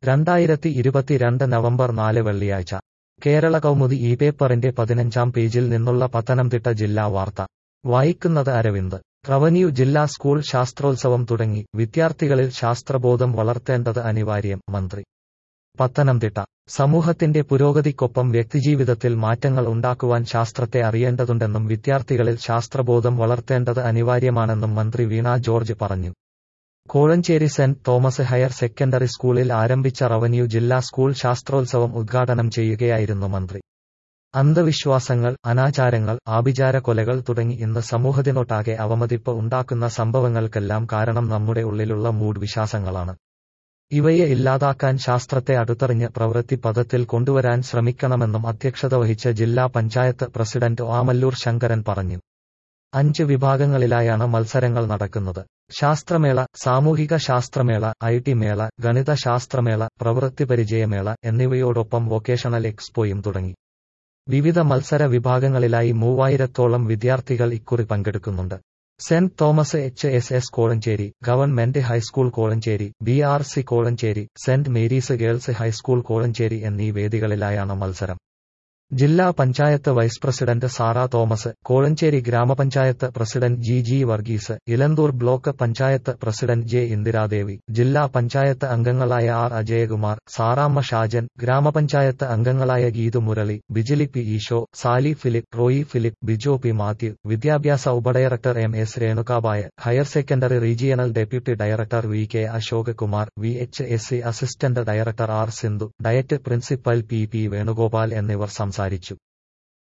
രണ്ടായിരത്തി ഇരുപത്തിരണ്ട് നവംബർ നാല് വെള്ളിയാഴ്ച കേരള കൗമുദി ഈ പേപ്പറിന്റെ പതിനഞ്ചാം പേജിൽ നിന്നുള്ള പത്തനംതിട്ട ജില്ലാ വാർത്ത വായിക്കുന്നത് അരവിന്ദ് റവന്യൂ ജില്ലാ സ്കൂൾ ശാസ്ത്രോത്സവം തുടങ്ങി വിദ്യാർത്ഥികളിൽ ശാസ്ത്രബോധം വളർത്തേണ്ടത് അനിവാര്യം മന്ത്രി പത്തനംതിട്ട സമൂഹത്തിന്റെ പുരോഗതിക്കൊപ്പം വ്യക്തിജീവിതത്തിൽ മാറ്റങ്ങൾ ഉണ്ടാക്കുവാൻ ശാസ്ത്രത്തെ അറിയേണ്ടതുണ്ടെന്നും വിദ്യാർത്ഥികളിൽ ശാസ്ത്രബോധം വളർത്തേണ്ടത് അനിവാര്യമാണെന്നും മന്ത്രി വീണ ജോർജ് പറഞ്ഞു Kozhencherry Saint Thomas higher secondary സ്കൂളിൽ ആരംഭിച്ച റവന്യൂ ജില്ലാ സ്കൂൾ ശാസ്ത്രോത്സവം ഉദ്ഘാടനം ചെയ്യുകയായിരുന്നു മന്ത്രി അന്ധവിശ്വാസങ്ങൾ അനാചാരങ്ങൾ ആഭിചാര കൊലകൾ തുടങ്ങി ഇന്ന് സമൂഹത്തിനൊട്ടാകെ അവമതിപ്പ് ഉണ്ടാക്കുന്ന സംഭവങ്ങൾക്കെല്ലാം കാരണം നമ്മുടെ ഉള്ളിലുള്ള മൂഡ് വിശ്വാസങ്ങളാണ് ഇവയെ ഇല്ലാതാക്കാൻ ശാസ്ത്രത്തെ അടുത്തറിഞ്ഞ് പ്രവൃത്തി പദത്തിൽ കൊണ്ടുവരാൻ ശ്രമിക്കണമെന്നും അധ്യക്ഷത വഹിച്ച ജില്ലാ പഞ്ചായത്ത് പ്രസിഡന്റ് ആമല്ലൂർ ശങ്കരൻ പറഞ്ഞു അഞ്ച് വിഭാഗങ്ങളിലായാണ് മത്സരങ്ങൾ നടക്കുന്നത് ശാസ്ത്രമേള സാമൂഹിക ശാസ്ത്രമേള ഐ ടി മേള ഗണിത ശാസ്ത്രമേള പ്രവൃത്തി പരിചയമേള എന്നിവയോടൊപ്പം വൊക്കേഷണൽ എക്സ്പോയും തുടങ്ങി വിവിധ മത്സര വിഭാഗങ്ങളിലായി മൂവായിരത്തോളം വിദ്യാർത്ഥികൾ ഇക്കുറി പങ്കെടുക്കുന്നുണ്ട് Saint Thomas H S S Kolanchery government high school Kolanchery B R C Kolanchery Saint Mary's girls high school Kolanchery എന്നീ വേദികളിലായാണ് മത്സരം ജില്ലാ panchayat vice president Sara Thomas Kozhencherry ഗ്രാമപഞ്ചായത്ത് president G G Varghese Elanthoor block panchayat president J Indiradevi ജില്ലാ പഞ്ചായത്ത് അംഗങ്ങളായ ആർ അജയകുമാർ സാറാമ്മ ഷാജൻ ഗ്രാമപഞ്ചായത്ത് അംഗങ്ങളായ Geethu Murali Bijili P Easo Sali Philip Roy Philip Bijo P Mathew വിദ്യാഭ്യാസ ഉപഡയറക്ടർ M S Renukabai higher secondary regional deputy director V K Ashok Kumar V H S C assistant director R Sindhu DIET principal P P Venugopal എന്നിവർ സംസാരിച്ചു